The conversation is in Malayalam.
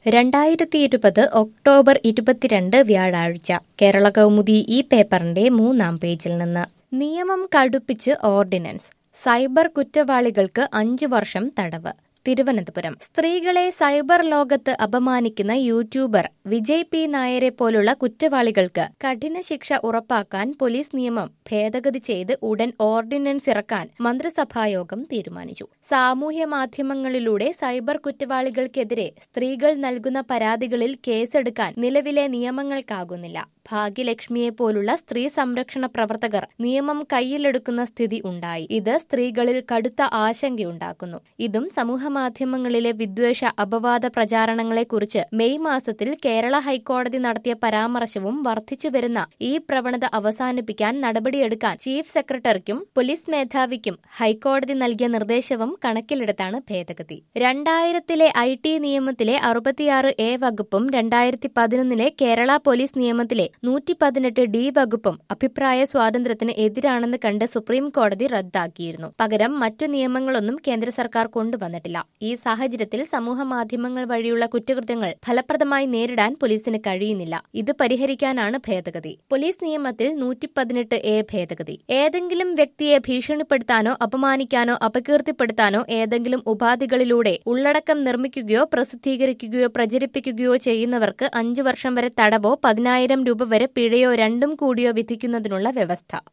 രണ്ടായിരത്തി ഇരുപത് ഒക്ടോബർ ഇരുപത്തിരണ്ട് വ്യാഴാഴ്ച കേരള കൗമുദി ഈ പേപ്പറിന്റെ മൂന്നാം പേജിൽ നിന്ന് നിയമം കടുപ്പിച്ച് ഓർഡിനൻസ് സൈബർ കുറ്റവാളികൾക്ക് അഞ്ചു വർഷം തടവ് തിരുവനന്തപുരം സ്ത്രീകളെ സൈബർ ലോകത്ത് അപമാനിക്കുന്ന യൂട്യൂബർ വിജയ് പി നായരെ പോലുള്ള കുറ്റവാളികൾക്ക് കഠിന ശിക്ഷ ഉറപ്പാക്കാൻ പോലീസ് നിയമം ഭേദഗതി ചെയ്ത് ഉടൻ ഓർഡിനൻസ് ഇറക്കാൻ മന്ത്രിസഭായോഗം തീരുമാനിച്ചു സാമൂഹ്യ മാധ്യമങ്ങളിലൂടെ സൈബർ കുറ്റവാളികൾക്കെതിരെ സ്ത്രീകൾ നൽകുന്ന പരാതികളിൽ കേസെടുക്കാൻ നിലവിലെ നിയമങ്ങൾക്കാകുന്നില്ല ഭാഗ്യലക്ഷ്മിയെ പോലുള്ള സ്ത്രീ സംരക്ഷണ പ്രവർത്തകർ നിയമം കയ്യിലെടുക്കുന്ന സ്ഥിതി ഉണ്ടായി ഇത് സ്ത്രീകളിൽ കടുത്ത ആശങ്കയുണ്ടാക്കുന്നു ഇതും സമൂഹമാധ്യമങ്ങളിലെ വിദ്വേഷ അപവാദ പ്രചാരണങ്ങളെക്കുറിച്ച് മെയ് മാസത്തിൽ കേരള ഹൈക്കോടതി നടത്തിയ പരാമർശവും വർദ്ധിച്ചുവരുന്ന ഈ പ്രവണത അവസാനിപ്പിക്കാൻ നടപടിയെടുക്കാൻ ചീഫ് സെക്രട്ടറിക്കും പോലീസ് മേധാവിക്കും ഹൈക്കോടതി നൽകിയ നിർദ്ദേശവും കണക്കിലെടുത്താണ് ഭേദഗതി രണ്ടായിരത്തിലെ ഐ ടി നിയമത്തിലെ അറുപത്തിയാറ് എ വകുപ്പും രണ്ടായിരത്തി പതിനൊന്നിലെ കേരള പോലീസ് നിയമത്തിലെ നൂറ്റി പതിനെട്ട് ഡി വകുപ്പും അഭിപ്രായ സ്വാതന്ത്ര്യത്തിന് എതിരാണെന്ന് കണ്ട് സുപ്രീം കോടതി റദ്ദാക്കിയിരുന്നു പകരം മറ്റു നിയമങ്ങളൊന്നും കേന്ദ്ര സർക്കാർ കൊണ്ടുവന്നിട്ടില്ല ഈ സാഹചര്യത്തിൽ സമൂഹ മാധ്യമങ്ങൾ വഴിയുള്ള കുറ്റകൃത്യങ്ങൾ ഫലപ്രദമായി നേരിടാൻ പോലീസിന് കഴിയുന്നില്ല ഇത് പരിഹരിക്കാനാണ് ഭേദഗതി പോലീസ് നിയമത്തിൽ നൂറ്റി പതിനെട്ട് എ ഭേദഗതി ഏതെങ്കിലും വ്യക്തിയെ ഭീഷണിപ്പെടുത്താനോ അപമാനിക്കാനോ അപകീർത്തിപ്പെടുത്താനോ ഏതെങ്കിലും ഉപാധികളിലൂടെ ഉള്ളടക്കം നിർമ്മിക്കുകയോ പ്രസിദ്ധീകരിക്കുകയോ പ്രചരിപ്പിക്കുകയോ ചെയ്യുന്നവർക്ക് അഞ്ചു വർഷം വരെ തടവോ പതിനായിരം രൂപ വരെ പിഴയോ രണ്ടും കൂടിയോ വിധിക്കുന്നതിനുള്ള വ്യവസ്ഥ